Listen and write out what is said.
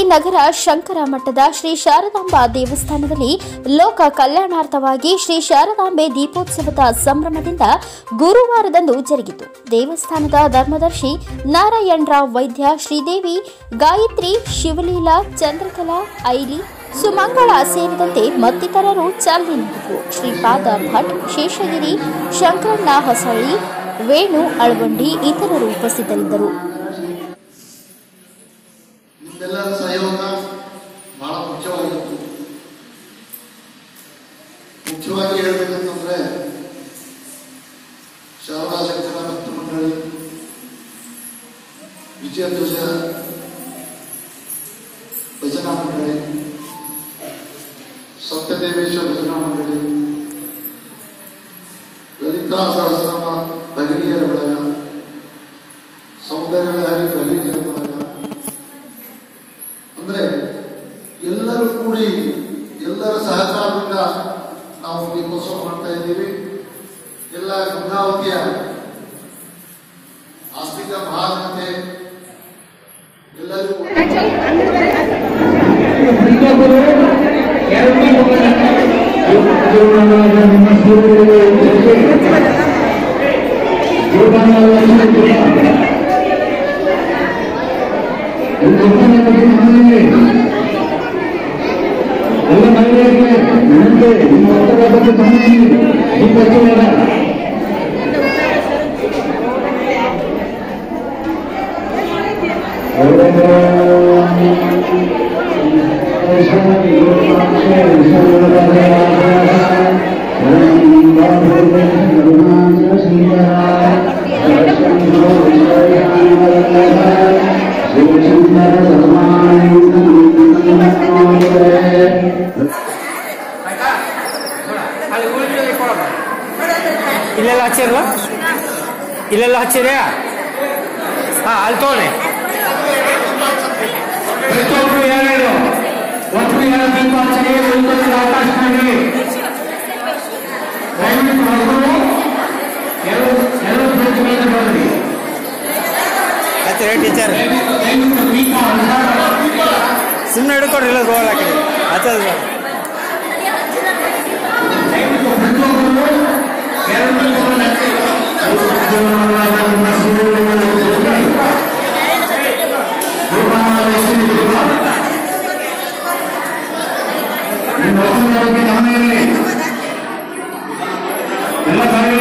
ನಗರ ಶಂಕರ ಮಠದ ಶ್ರೀ ಶಾರದಾಂಬಾ ದೇವಸ್ಥಾನದಲ್ಲಿ ಲೋಕ ಕಲ್ಯಾಣಾರ್ಥವಾಗಿ ಶ್ರೀ ಶಾರದಾಂಬೆ ದೀಪೋತ್ಸವದ ಸಂಭ್ರಮದಿಂದ ಗುರುವಾರದಂದು ಜರುಗಿತು ದೇವಸ್ಥಾನದ ಧರ್ಮದರ್ಶಿ ನಾರಾಯಣ್ ರಾವ್ ವೈದ್ಯ ಶ್ರೀದೇವಿ ಗಾಯತ್ರಿ ಶಿವಲೀಲಾ ಚಂದ್ರಕಲಾ ಐಲಿ ಸುಮಂಗಳ ಸೇರಿದಂತೆ ಮತ್ತಿತರರು ಚಾಲನೆ ನೀಡಿದರು ಶ್ರೀಪಾದ ಭಟ್ ಶೇಷಗಿರಿ ಶಂಕರಣ್ಣ ಹೊಸಳ್ಳಿ ವೇಣು ಅಳವಂಡಿ ಇತರರು ಉಪಸ್ಥಿತರಿದ್ದರು ನಿಮ್ಮೆಲ್ಲರ ಸಹಯೋಗ ಬಹಳ ಮುಖ್ಯವಾಗಿತ್ತು ಮುಖ್ಯವಾಗಿ ಹೇಳ್ಬೇಕಂತಂದ್ರೆ ಶಾರದಾ ಶಂಕರ ಭಕ್ತ ಮಂಡಳಿ ವಿಜಯಧ್ವಜ ಭಜನಾ ಮಂಡಳಿ ಸತ್ಯದೇವೇಶ್ವರ ಭಜನಾ ಮಂಡಳಿ ಲಲಿತಾ ಸಹಸ್ರಮ ಭಗಿನಿಯರ ಬಳಗ ಸೌಂದರ್ಯಲಹರಿ ಭಗಿನಿಯರ ಬಳಗ ಅಂದ್ರೆ ಎಲ್ಲರೂ ಕೂಡಿ ಎಲ್ಲರ ಸಹಕಾರದಿಂದ ನಾವು ದೀಪೋತ್ಸವ ಮಾಡ್ತಾ ಇದ್ದೀವಿ ಎಲ್ಲ ಗಂಗಾವತಿಯ ಆಸ್ತಿಕ ಮಹಾಜನತೆ ಎಲ್ಲರಿಗೂ ಎಲ್ಲ ಮಹಿಳೆಯರಿಗೆ ವಿನಂತಿ ನಿಮ್ಮ ಒತ್ತಡದ ಗಮನಿಸಿ ದೀಪೋತ್ಸವದ ಅಲ್ಲಿ ಉಳಿದ ಕೊಡಮ್ಮ ಇಲ್ಲೆಲ್ಲ ಹಚ್ಚಿರಲ್ಲ ಇಲ್ಲೆಲ್ಲ ಹಚ್ಚಿರಿ ಹಾ ಅಲ್ಲಿ ತಗೊಳ್ಳಿ ಪ್ರತಿಯೊಬ್ಬರು ಏನೇನು ಒಟ್ಟು ಏನ ದೀಪಾಚರಣೆ ಉಳಿದವರಿಗೆ ಅವಕಾಶ ಮಾಡಿ ದಯವಿಟ್ಟು ಮಕ್ಕಳು ಎರಡು ಎರಡು ಪ್ರತಿಮೆಯನ್ನು ನೋಡಿ ಹಚ್ಚಿರಿ ಟೀಚರ್ ದಯವಿಟ್ಟು ದಯವಿಟ್ಟು ದೀಪ ಸುಮ್ಮನೆ ಹಿಡ್ಕೊಡ್ರಿ ಇಲ್ಲ ಗೋಲ್ ಹಾಕಿ ಹಚ್ಚೋದು ದಯವಿಟ್ಟು ಪ್ರತಿಯೊಬ್ಬರು ಎರಡು ದೀಪವನ್ನು ಹಚ್ಚಿ. ದೀಪವನ್ನು ಹಚ್ಚಿ ದೀಪ. ನಿಮ್ಮ ವಸ್ತುಗಳ ಬಗ್ಗೆ ಗಮನ ಇರಲಿ ಎಲ್ಲ ಕಾರ್ಯಗಳು